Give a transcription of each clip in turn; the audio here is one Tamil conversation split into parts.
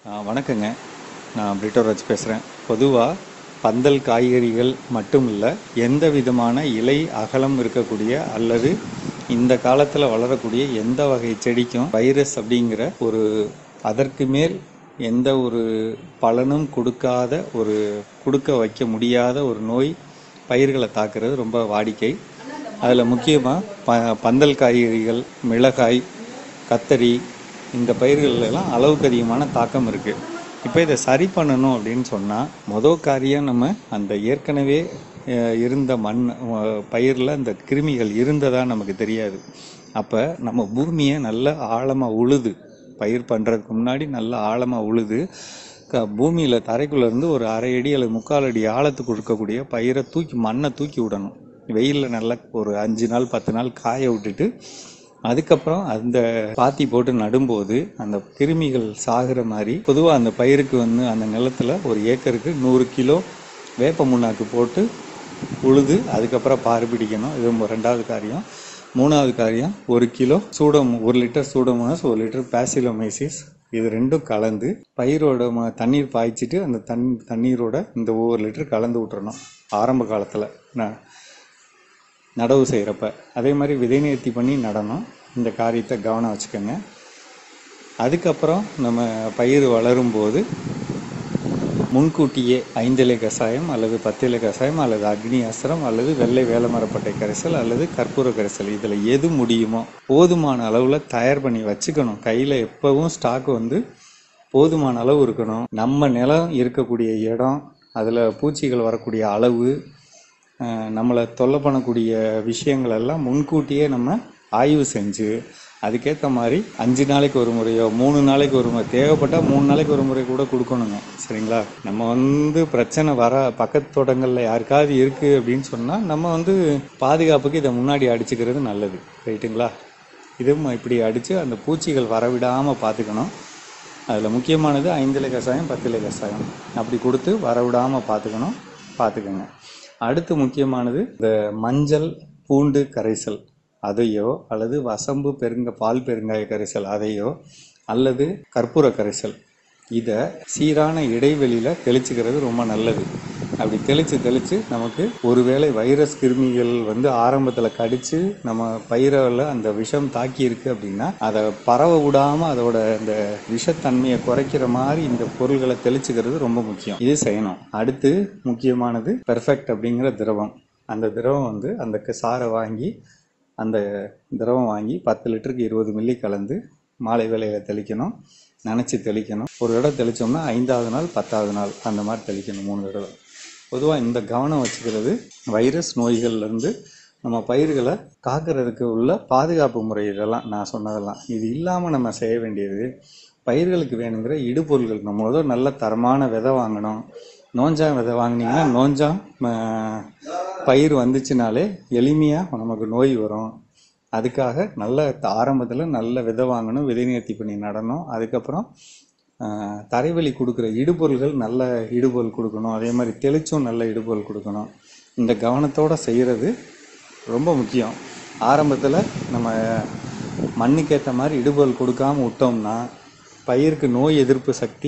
ஆ, வணக்கங்க நான் பிரிட்டோராஜ் பேசுகிறேன் பொதுவாக பந்தல் காய்கறிகள் மட்டும் இல்லை எந்த விதமான இலை அகலம் இருக்கக்கூடிய அல்லது இந்த காலத்தில் வளரக்கூடிய எந்த வகை செடிக்கும் வைரஸ் அப்படிங்கிற ஒரு அதற்கு மேல் எந்த ஒரு பலனும் கொடுக்காத ஒரு கொடுக்க வைக்க முடியாத ஒரு நோய் பயிர்களை தாக்குறது ரொம்ப வாடிக்கை அதில் முக்கியமாக ப பந்தல் காய்கறிகள் மிளகாய் கத்தரி இந்த பயிர்கள்ல எல்லாம் அளவுக்கு அதிகமான தாக்கம் இருக்குது இப்போ இதை சரி பண்ணணும் அப்படின்னு சொன்னால் மொதல் காரியம் நம்ம அந்த ஏற்கனவே அஹ், இருந்த மண் பயிரில் அந்த கிருமிகள் இருந்ததா நமக்கு தெரியாது அப்போ நம்ம பூமியை நல்ல ஆழமாக உழுது பயிர் பண்ணுறதுக்கு முன்னாடி நல்ல ஆழமாக உழுது க பூமியில் தரைக்குள்ள இருந்து ஒரு அரை அடி அல்லது முக்கால் அடி ஆழத்துக்கு இருக்கக்கூடிய பயிரை தூக்கி மண்ணை தூக்கி விடணும் வெயிலில் நல்லா ஒரு அஞ்சு நாள் பத்து நாள் காய விட்டுட்டு அதுக்கப்புறம் அந்த பாத்தி போட்டு நடும்போது அந்த கிருமிகள் சாகுற மாதிரி பொதுவாக அந்த பயிருக்கு வந்து அந்த நிலத்துல ஒரு ஏக்கருக்கு நூறு கிலோ வேப்ப முன்னாக்கு போட்டு உழுது அதுக்கப்புறம் பாரு பிடிக்கணும் இது மு- ரெண்டாவது காரியம் மூணாவது காரியம் ஒரு கிலோ சூடம் ஒரு லிட்டர் சூடோமோனாஸ் ஒரு லிட்டர் பேசிலோமைசிஸ் இது ரெண்டும் கலந்து பயிரோட ம தண்ணீர் பாய்ச்சிட்டு அந்த தண் தண்ணீரோட இந்த ஒவ்வொரு லிட்டர் கலந்து விட்டுறணும் ஆரம்ப காலத்தில் நான் நடவு செய்கிறப்ப அதே மாதிரி விதை நேர்த்தி பண்ணி நடணும் இந்த காரியத்தை கவனம் வச்சுக்கோங்க அதுக்கப்புறம் நம்ம பயிர் வளரும்போது முன்கூட்டியே ஐந்திலை கஷாயம் அல்லது பத்திலை கஷாயம் அல்லது அக்னி அஸ்திரம் அல்லது வெள்ளை வேலமரப்பட்டை கரைசல் அல்லது கற்பூர கரைசல் இதில் எது முடியுமோ போதுமான அளவில் தயார் பண்ணி வச்சுக்கணும் கையில் எப்பவும் ஸ்டாக் வந்து போதுமான அளவு இருக்கணும் நம்ம நிலம் இருக்கக்கூடிய இடம் அதில் பூச்சிகள் வரக்கூடிய அளவு அஹ், நம்மளை தொல்லை பண்ணக்கூடிய விஷயங்கள் எல்லாம் முன்கூட்டியே நம்ம ஆய்வு செஞ்சு அதுக்கேற்ற மாதிரி அஞ்சு நாளைக்கு ஒரு முறையோ மூணு நாளைக்கு ஒரு முறை தேவைப்பட்டால் மூணு நாளைக்கு ஒரு முறை கூட கொடுக்கணுங்க சரிங்களா நம்ம வந்து பிரச்சனை வர பக்கத்து தோட்டங்களில் யாருக்காவது இருக்குது அப்படின்னு சொன்னால் நம்ம வந்து பாதுகாப்புக்கு இதை முன்னாடி அடிச்சுக்கிறது நல்லது ரைட்டுங்களா இதுவும் இப்படி அடித்து அந்த பூச்சிகள் வரவிடாமல் பார்த்துக்கணும் அதில் முக்கியமானது ஐந்திலை கஷாயம் பத்திலை கஷாயம் அப்படி கொடுத்து வரவிடாமல் பார்த்துக்கணும் பார்த்துக்கோங்க அடுத்து முக்கியமானது இந்த மஞ்சள் பூண்டு கரைசல் அதையோ அல்லது வசம்பு பெருங்க பால் பெருங்காய கரைசல் அதையோ அல்லது கற்பூர கரைசல் இதை சீரான இடைவெளியில் தெளிச்சுக்கிறது ரொம்ப நல்லது அப்படி தெளித்து தெளித்து நமக்கு ஒருவேளை வைரஸ் கிருமிகள் வந்து ஆரம்பத்தில் கடித்து நம்ம பயிரில் அந்த விஷம் தாக்கி இருக்கு அப்படின்னா அதை பரவ விடாமல் அதோட அந்த விஷத்தன்மையை குறைக்கிற மாதிரி இந்த பொருள்களை தெளிச்சுக்கிறது ரொம்ப முக்கியம் இது செய்யணும் அடுத்து முக்கியமானது பெர்ஃபெக்ட் அப்படிங்கிற திரவம் அந்த திரவம் வந்து அந்த க- சாறை வாங்கி அந்த திரவம் வாங்கி பத்து லிட்டருக்கு இருபது மில்லி கலந்து மாலை வேளையில் தெளிக்கணும் நனைச்சி தெளிக்கணும் ஒரு தடவை தெளித்தோம்னா ஐந்தாவது நாள் பத்தாவது நாள் அந்த மாதிரி தெளிக்கணும் மூணு தடவை பொதுவாக இந்த கவனம் வச்சுக்கிறது வைரஸ் நோய்கள்லேருந்து நம்ம பயிர்களை காக்கிறதுக்கு உள்ள பாதுகாப்பு முறை இதெல்லாம் நான் சொன்னதெல்லாம் இது இல்லாமல் நம்ம செய்ய வேண்டியது பயிர்களுக்கு வேணுங்கிற இடுபொருள்கள் நம்ம முதல் நல்ல தரமான விதை வாங்கணும் நோஞ்சா விதை வாங்கினீங்கன்னா நோஞ்சா ம- பயிர் வந்துச்சுனாலே எளிமையாக நமக்கு நோய் வரும் அதுக்காக நல்ல ஆரம்பத்தில் நல்ல விதை வாங்கணும் விதை நேர்த்தி பண்ணி நடணும் அதுக்கப்புறம் ஆஹ், தரைவழி கொடுக்குற இடுபொருள்கள் நல்ல இடுபொருள் கொடுக்கணும் அதே மாதிரி தெளிச்சும் நல்ல இடுபொருள் கொடுக்கணும் இந்த கவனத்தோடு செய்கிறது ரொம்ப முக்கியம் ஆரம்பத்தில் நம்ம மண்ணுக்கேற்ற மாதிரி இடுபொருள் கொடுக்காம விட்டோம்னா பயிருக்கு நோய் எதிர்ப்பு சக்தி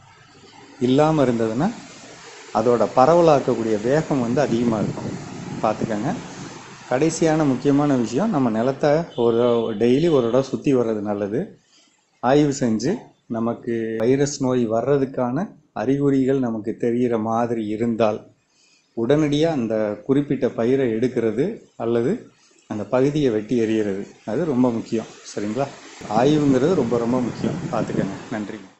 இல்லாமல் இருந்ததுன்னா அதோட பரவலாக்கக்கூடிய வேகம் வந்து அதிகமாக இருக்கும் பார்த்துக்கங்க கடைசியான முக்கியமான விஷயம் நம்ம நிலத்தை ஒரு டெய்லி ஒரு இடம் சுற்றி வர்றது நல்லது ஆய்வு செஞ்சு நமக்கு வைரஸ் நோய் வர்றதுக்கான அறிகுறிகள் நமக்கு தெரிகிற மாதிரி இருந்தால் உடனடியாக அந்த குறிப்பிட்ட பயிரை எடுக்கிறது அல்லது அந்த பகுதியை வெட்டி எறிகிறது அது ரொம்ப முக்கியம் சரிங்களா ஆய்வுங்கிறது ரொம்ப ரொம்ப முக்கியம் பார்த்துக்கங்க நன்றி